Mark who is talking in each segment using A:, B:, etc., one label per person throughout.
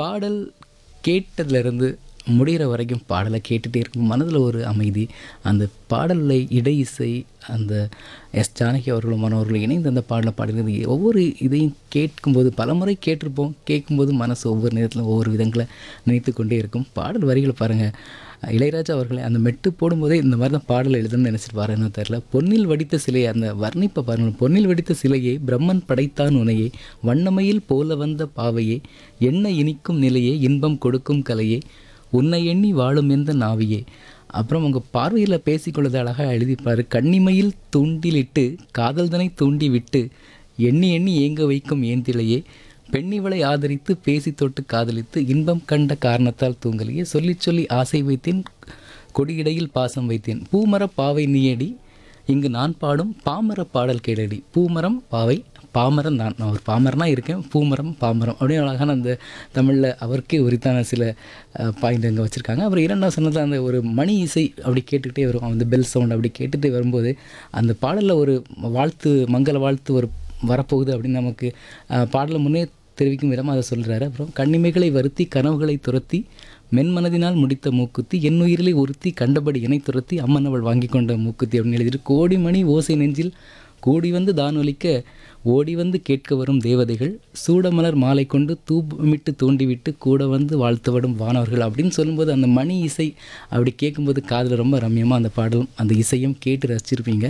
A: பாடல் கேட்டதுலேருந்து முடிகிற வரைக்கும் பாடலை கேட்டுகிட்டே இருக்கும் மனதில் ஒரு அமைதி அந்த பாடலில் இடை இசை அந்த எஸ் ஜானகி அவர்களும் மனோர்களும் இணைந்து அந்த பாடலை பாடுகிறது ஒவ்வொரு இதையும் கேட்கும்போது பலமுறை கேட்டிருப்போம் கேட்கும்போது மனசு ஒவ்வொரு நேரத்தில் ஒவ்வொரு விதங்களை நினைத்து கொண்டே இருக்கும் பாடல் வரிகளை பாருங்கள் இளையராஜா அவர்களை அந்த மெட்டு போடும்போதே இந்த மாதிரி தான் பாடல் எழுதுன்னு நினச்சிருப்பாரு என்ன தெரில பொன்னில் வடித்த சிலையை அந்த வர்ணிப்பை பாருங்கள் பொன்னில் வடித்த சிலையை பிரம்மன் படைத்தான் உனையே வண்ணமையில் போல வந்த பாவையே என்ன இனிக்கும் நிலையே இன்பம் கொடுக்கும் கலையே உன்னை எண்ணி வாழும் எந்த நாவியே அப்புறம் உங்கள் பார்வையில் பேசிக்கொள்வது அழகாக எழுதிப்பார் கண்ணிமையில் தூண்டிலிட்டு காதல்தனை தூண்டி விட்டு எண்ணி எண்ணி ஏங்க வைக்கும் ஏந்திலையே பெண்ணிவளை ஆதரித்து பேசி தொட்டு காதலித்து இன்பம் கண்ட காரணத்தால் தூங்கலையே சொல்லிச் சொல்லி ஆசை வைத்தேன் கொடியிடையில் பாசம் வைத்தேன் பூமர பாவை நீயடி இங்கு நான் பாடும் பாமர பாடல் கேளடி பூமரம் பாவை பாமரம் நான் நான் ஒரு பாமரனா இருக்கேன் பூமரம் பாமரம் அப்படின்னு அழகான அந்த தமிழில் அவருக்கே உரித்தான சில பாயிண்ட் அங்கே வச்சுருக்காங்க அப்புறம் இரண்டாவது சொன்னதில் அந்த ஒரு மணி இசை அப்படி கேட்டுக்கிட்டே வரும் அந்த பெல் சவுண்ட் அப்படி கேட்டுகிட்டே வரும்போது அந்த பாடலில் ஒரு வாழ்த்து மங்கள வாழ்த்து ஒரு வரப்போகுது அப்படின்னு நமக்கு பாடலை முன்னே தெரிவிக்கும் விதமாக அதை சொல்கிறாரு அப்புறம் கண்ணிமைகளை வருத்தி கனவுகளை துரத்தி மென்மனதினால் முடித்த மூக்குத்தி என் உயிரிலை ஒருத்தி கண்டபடி இணை துரத்தி அம்மன் அவள் வாங்கி கொண்ட மூக்குத்தி அப்படின்னு எழுதிட்டு கோடி மணி ஓசை நெஞ்சில் கூடி வந்து தான் ஒலிக்க ஓடி வந்து கேட்க வரும் தேவதைகள் சூடமலர் மாலை கொண்டு தூபமிட்டு தூண்டிவிட்டு கூட வந்து வாழ்த்துவிடும் வானவர்கள் அப்படின்னு சொல்லும்போது அந்த மணி இசை அப்படி கேட்கும்போது காதில் ரொம்ப ரம்யமாக அந்த பாடலும் அந்த இசையும் கேட்டு ரசிச்சிருப்பீங்க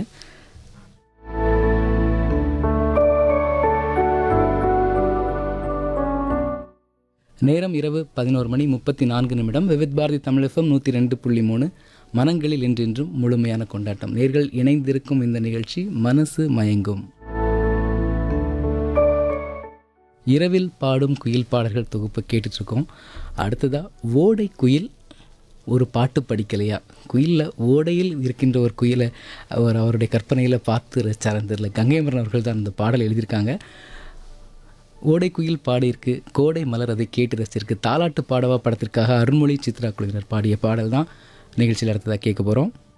A: நேரம் இரவு பதினோரு மணி முப்பத்தி நான்கு நிமிடம் விவித் பாரதி தமிழகம் நூற்றி ரெண்டு புள்ளி மூணு மனங்களில் என்றென்றும் முழுமையான கொண்டாட்டம் நேர்கள் இணைந்திருக்கும் இந்த நிகழ்ச்சி மனசு மயங்கும் இரவில் பாடும் குயில் பாடல்கள் தொகுப்பு கேட்டுட்ருக்கோம் அடுத்ததாக ஓடை குயில் ஒரு பாட்டு படிக்கலையா குயிலில் ஓடையில் இருக்கின்ற ஒரு குயிலை அவர் அவருடைய கற்பனையில் பார்த்து ரசிச்சாரன் தெரியல கங்கைமரன் அவர்கள் தான் அந்த பாடல் எழுதியிருக்காங்க ஓடை குயில் பாடியிருக்கு கோடை மலர் அதை கேட்டு ரசிச்சிருக்கு தாலாட்டு பாடவா படத்திற்காக அருண்மொழி சித்ரா குழுவினர் பாடிய பாடல் தான் நிகழ்ச்சியில் அடுத்ததாக கேட்க போகிறோம்